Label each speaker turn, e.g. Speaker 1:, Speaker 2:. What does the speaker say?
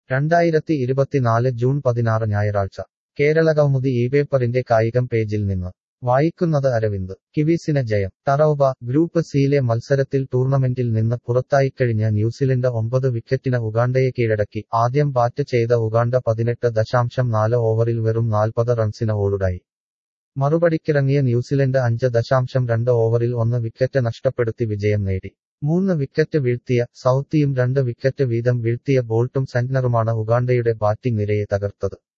Speaker 1: രണ്ടായിരത്തി ഇരുപത്തിനാല് ജൂൺ പതിനാറ് ഞായറാഴ്ച കേരളകൗമുദി ഈ പേപ്പറിന്റെ കായികം പേജിൽ നിന്ന് വായിക്കുന്നത് അരവിന്ദ് കിവീസിന് ജയം ടറൌബ ഗ്രൂപ്പ് സിയിലെ മത്സരത്തിൽ ടൂർണമെന്റിൽ നിന്ന് പുറത്തായിക്കഴിഞ്ഞ ന്യൂസിലൻഡ് ഒമ്പത് വിക്കറ്റിന് ഉഗാണ്ടയെ കീഴടക്കി ആദ്യം ബാറ്റ് ചെയ്ത ഉഗാണ്ട പതിനെട്ട് ദശാംശം നാല് ഓവറിൽ വെറും നാൽപ്പത് റൺസിന് ഓളുടായി മറുപടിക്കിറങ്ങിയ ന്യൂസിലൻഡ് അഞ്ച് ദശാംശം രണ്ട് ഓവറിൽ ഒന്ന് വിക്കറ്റ് നഷ്ടപ്പെടുത്തി വിജയം നേടി മൂന്ന് വിക്കറ്റ് വീഴ്ത്തിയ സൗത്തിയും രണ്ട് വിക്കറ്റ് വീതം വീഴ്ത്തിയ ബോൾട്ടും സെന്റ്നറുമാണ് ഉഗാണ്ടയുടെ ബാറ്റിംഗ് നിരയെ തകർത്തത്